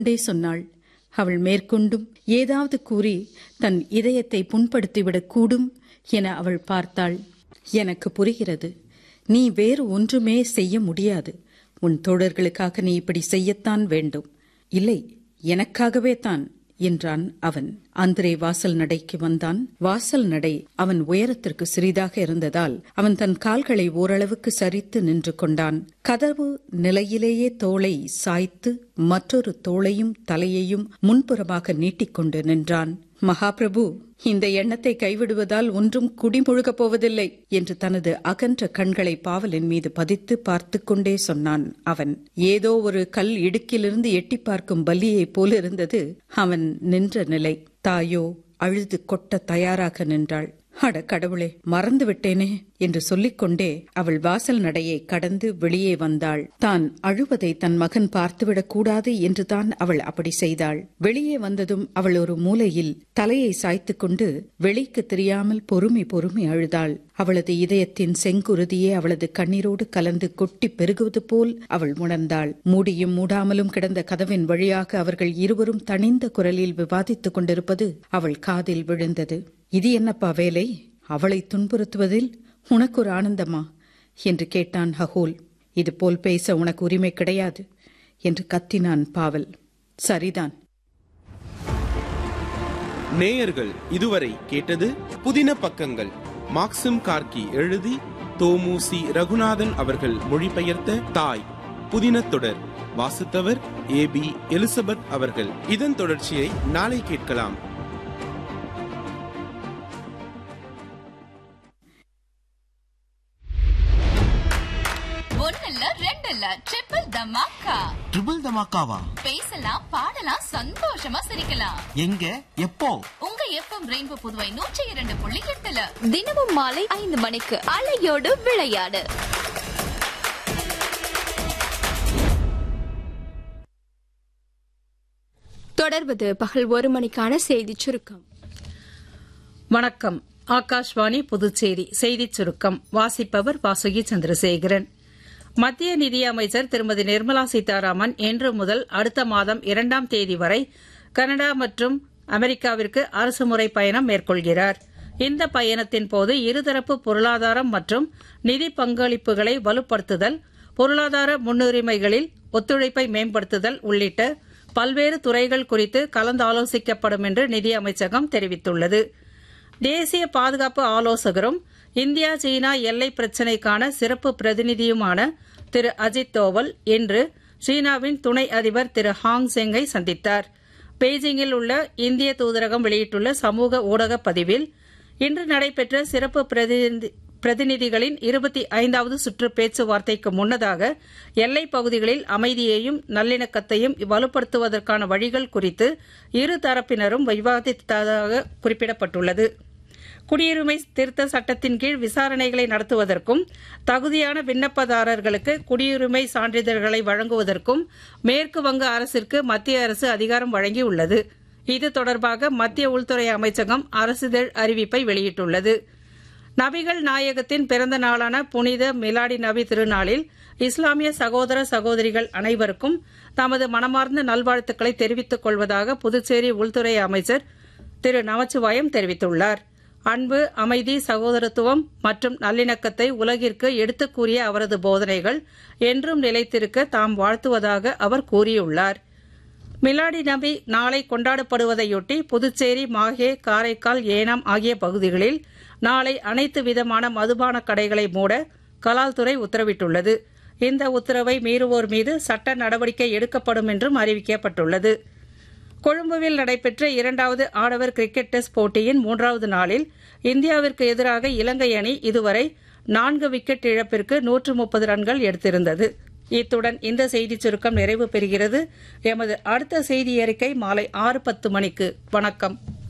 கொண்டே சொன்னாள் அவள் மேற்கொண்டும் ஏதாவது கூறி தன் இதயத்தை புண்படுத்திவிடக் கூடும் என அவள் பார்த்தாள் எனக்கு புரிகிறது நீ வேறு ஒன்றுமே செய்ய முடியாது உன் தோழர்களுக்காக நீ இப்படி செய்யத்தான் வேண்டும் இல்லை எனக்காகவே தான் என்றான் அவன் அந்திரே வாசல் நடைக்கு வந்தான் வாசல் நடை அவன் உயரத்திற்கு சிறிதாக இருந்ததால் அவன் தன் கால்களை ஓரளவுக்கு சரித்து நின்று கொண்டான் கதவு நிலையிலேயே தோளை சாய்த்து மற்றொரு தோளையும் தலையையும் முன்புறமாக நீட்டிக்கொண்டு நின்றான் மகாபிரபு இந்த எண்ணத்தை கைவிடுவதால் ஒன்றும் குடிமுழுகப் போவதில்லை என்று தனது அகன்ற கண்களை பாவலின் மீது பதித்து பார்த்து கொண்டே சொன்னான் அவன் ஏதோ ஒரு கல் இடுக்கிலிருந்து எட்டி பார்க்கும் பலியைப் போலிருந்தது அவன் நின்ற நிலை தாயோ அழுது கொட்ட தயாராக நின்றாள் அட கடவுளே மறந்து விட்டேனே என்று சொல்லிக்கொண்டே அவள் வாசல் நடையை கடந்து வெளியே வந்தாள் தான் அழுவதை தன் மகன் பார்த்துவிடக் கூடாது என்றுதான் அவள் அப்படி செய்தாள் வெளியே வந்ததும் அவள் ஒரு மூலையில் தலையை சாய்த்து கொண்டு வெளிக்கு தெரியாமல் பொறுமை பொறுமை அழுதாள் அவளது இதயத்தின் செங்குருதியே அவளது கண்ணீரோடு கலந்து கொட்டி பெருகுவது போல் அவள் உணர்ந்தாள் மூடியும் மூடாமலும் கிடந்த கதவின் வழியாக அவர்கள் இருவரும் தனிந்த குரலில் விவாதித்துக் கொண்டிருப்பது அவள் காதில் விழுந்தது இது என்னப்பா வேலை அவளை துன்புறுத்துவதில் உனக்கு ஒரு ஆனந்தமா என்று கேட்டான் ஹகோல் இது போல் பேச உனக்கு உரிமை கிடையாது என்று கத்தினான் பாவல் சரிதான் நேயர்கள் இதுவரை கேட்டது புதின பக்கங்கள் மாக்சிம் கார்கி எழுதி தோமுசி ரகுநாதன் அவர்கள் மொழிபெயர்த்த தாய் புதின தொடர் வாசித்தவர் ஏ பி எலிசபெத் அவர்கள் இதன் தொடர்ச்சியை நாளை கேட்கலாம் ஒன்னல்ல ரெண்டல்ல ட்ரிபிள் தமாக்கா ட்ரிபிள் தமாக்காவா பேசலாம் பாடலாம் சந்தோஷமா சிரிக்கலாம் எங்க எப்போ உங்க எஃப்எம் ரெயின்போ புதுவை நூற்றி இரண்டு புள்ளி எட்டுல தினமும் மாலை ஐந்து மணிக்கு அலையோடு விளையாடு தொடர்வது பகல் ஒரு மணிக்கான செய்திச் சுருக்கம் வணக்கம் ஆகாஷ்வாணி புதுச்சேரி செய்திச் சுருக்கம் வாசிப்பவர் வாசுகி சந்திரசேகரன் மத்திய நிதியமைச்சர் திருமதி நிர்மலா சீதாராமன் இன்று முதல் அடுத்த மாதம் இரண்டாம் தேதி வரை கனடா மற்றும் அமெரிக்காவிற்கு அரசுமுறை பயணம் மேற்கொள்கிறார் இந்த பயணத்தின் போது இருதரப்பு பொருளாதாரம் மற்றும் நிதி பங்களிப்புகளை வலுப்படுத்துதல் பொருளாதார முன்னுரிமைகளில் ஒத்துழைப்பை மேம்படுத்துதல் உள்ளிட்ட பல்வேறு துறைகள் குறித்து கலந்தாலோசிக்கப்படும் என்று நிதியமைச்சகம் தெரிவித்துள்ளது தேசிய பாதுகாப்பு ஆலோசகரும் இந்தியா சீனா எல்லை பிரச்சினைக்கான சிறப்பு பிரதிநிதியுமான திரு அஜித் தோவல் இன்று சீனாவின் துணை அதிபர் திரு ஹாங் செங்கை சந்தித்தார் பெய்ஜிங்கில் உள்ள இந்திய தூதரகம் வெளியிட்டுள்ள சமூக ஊடக பதிவில் இன்று நடைபெற்ற சிறப்பு பிரதிநிதி பிரதிநிதிகளின் இருபத்தி ஐந்தாவது சுற்று பேச்சுவார்த்தைக்கு முன்னதாக எல்லைப் பகுதிகளில் அமைதியையும் நல்லிணக்கத்தையும் வலுப்படுத்துவதற்கான வழிகள் குறித்து இரு தரப்பினரும் விவாதித்ததாக குறிப்பிடப்பட்டுள்ளது குடியுரிமை திருத்த சட்டத்தின் கீழ் விசாரணைகளை நடத்துவதற்கும் தகுதியான விண்ணப்பதாரர்களுக்கு குடியுரிமை சான்றிதழ்களை வழங்குவதற்கும் மேற்கு வங்க அரசிற்கு மத்திய அரசு அதிகாரம் வழங்கியுள்ளது இது தொடர்பாக மத்திய உள்துறை அமைச்சகம் அரசிதழ் அறிவிப்பை வெளியிட்டுள்ளது நபிகள் நாயகத்தின் பிறந்த நாளான புனித மிலாடி நபி திருநாளில் இஸ்லாமிய சகோதர சகோதரிகள் அனைவருக்கும் தமது மனமார்ந்த நல்வாழ்த்துக்களை தெரிவித்துக் கொள்வதாக புதுச்சேரி உள்துறை அமைச்சர் திரு நமச்சிவாயம் தெரிவித்துள்ளார் அன்பு அமைதி சகோதரத்துவம் மற்றும் நல்லிணக்கத்தை உலகிற்கு எடுத்துக் கூறிய அவரது போதனைகள் என்றும் நிலைத்திருக்க தாம் வாழ்த்துவதாக அவர் கூறியுள்ளார் மிலாடி நபி நாளை கொண்டாடப்படுவதையொட்டி புதுச்சேரி மாஹே காரைக்கால் ஏனாம் ஆகிய பகுதிகளில் நாளை அனைத்து விதமான மதுபான கடைகளை மூட கலால்துறை உத்தரவிட்டுள்ளது இந்த உத்தரவை மீறுவோர் மீது சட்ட நடவடிக்கை எடுக்கப்படும் என்றும் அறிவிக்கப்பட்டுள்ளது கொழும்புவில் நடைபெற்ற இரண்டாவது ஆடவர் கிரிக்கெட் டெஸ்ட் போட்டியின் மூன்றாவது நாளில் இந்தியாவிற்கு எதிராக இலங்கை அணி இதுவரை நான்கு விக்கெட் இழப்பிற்கு நூற்று முப்பது ரன்கள் எடுத்திருந்தது இத்துடன் இந்த செய்திச் சுருக்கம் நிறைவு பெறுகிறது எமது அடுத்த செய்தி அறிக்கை மாலை ஆறு பத்து மணிக்கு வணக்கம்